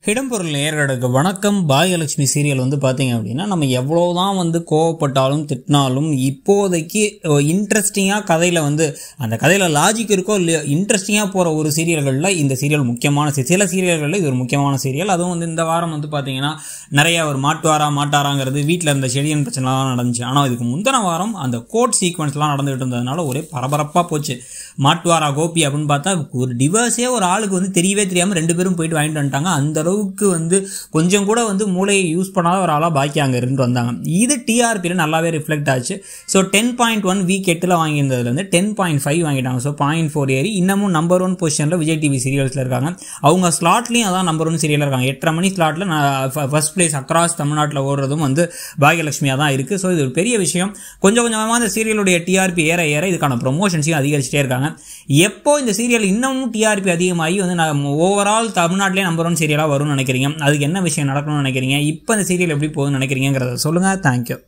இடம்பொருள் நேர்களுக்கு வணக்கம் பாகியலட்சுமி சீரியல் வந்து பார்த்தீங்க அப்படின்னா நம்ம எவ்வளோதான் வந்து கோவப்பட்டாலும் திட்டினாலும் இப்போதைக்கு இன்ட்ரெஸ்டிங்காக கதையில் வந்து அந்த கதையில் லாஜிக் இருக்கோ இல்லையோ இன்ட்ரெஸ்டிங்காக போகிற ஒரு சீரியல்களில் இந்த சீரியல் முக்கியமான சீ- சில சீரியல்களில் இது ஒரு முக்கியமான சீரியல் அதுவும் வந்து இந்த வாரம் வந்து பார்த்தீங்கன்னா நிறைய ஒரு மாட்டுவாரா மாட்டாராங்கிறது வீட்டில் இருந்த செடியன் பிரச்சனைலாம் நடந்துச்சு ஆனால் இதுக்கு முந்தின வாரம் அந்த கோட் சீக்வன்ஸ்லாம் நடந்துகிட்டு இருந்ததுனால ஒரே பரபரப்பாக போச்சு மாட்டுவாரா கோபி அப்படின்னு பார்த்தா ஒரு டிவர்ஸே ஒரு ஆளுக்கு வந்து தெரியவே தெரியாமல் ரெண்டு பேரும் போயிட்டு வாங்கிட்டு வந்துட்டாங்க அந்த அளவுக்கு வந்து கொஞ்சம் கூட வந்து மூளையை யூஸ் பண்ணாத ஒரு ஆளாக பாக்கி அங்கே இருந்து வந்தாங்க இது டிஆர்பியில் நல்லாவே ரிஃப்ளெக்ட் ஆச்சு so ten point one week எட்டில் வாங்கியிருந்ததுலேருந்து டென் பாயிண்ட் ஃபைவ் வாங்கிட்டாங்க ஸோ பாயிண்ட் ஃபோர் ஏறி இன்னமும் நம்பர் ஒன் பொசிஷனில் விஜய் டிவி சீரியல்ஸில் இருக்காங்க அவங்க ஸ்லாட்லேயும் அதான் நம்பர் ஒன் சீரியலாக இருக்காங்க எட்டரை மணி ஸ்லாட்டில் ஃபர்ஸ்ட் பிளேஸ் அக்ராஸ் தமிழ்நாட்டில் ஓடுறதும் வந்து பாகியலட்சுமியாக தான் இருக்குது ஸோ இது ஒரு பெரிய விஷயம் கொஞ்சம் கொஞ்சமாக இந்த சீரியலுடைய டிஆர்பி ஏற ஏற இதுக்கான ப்ரொமோஷன்ஸையும் அதிகரிச்சிட்டே இருக்காங்க எப்போ இந்த சீரியல் இன்னமும் டிஆர்பி அதிகமாகி வந்து நான் ஓவரால் தமிழ்நாட்டிலே நம்பர் ஒன் சீரியலாக வரும்னு நினைக்கிறீங்க அதுக்கு என்ன விஷயம் நடக்கணும்னு நினைக்கிறீங்க இப்போ இந்த சீரியல் எப்படி போகுதுன்னு நினைக்கிறீங்கிறத சொல்லுங்கள் தேங்க்யூ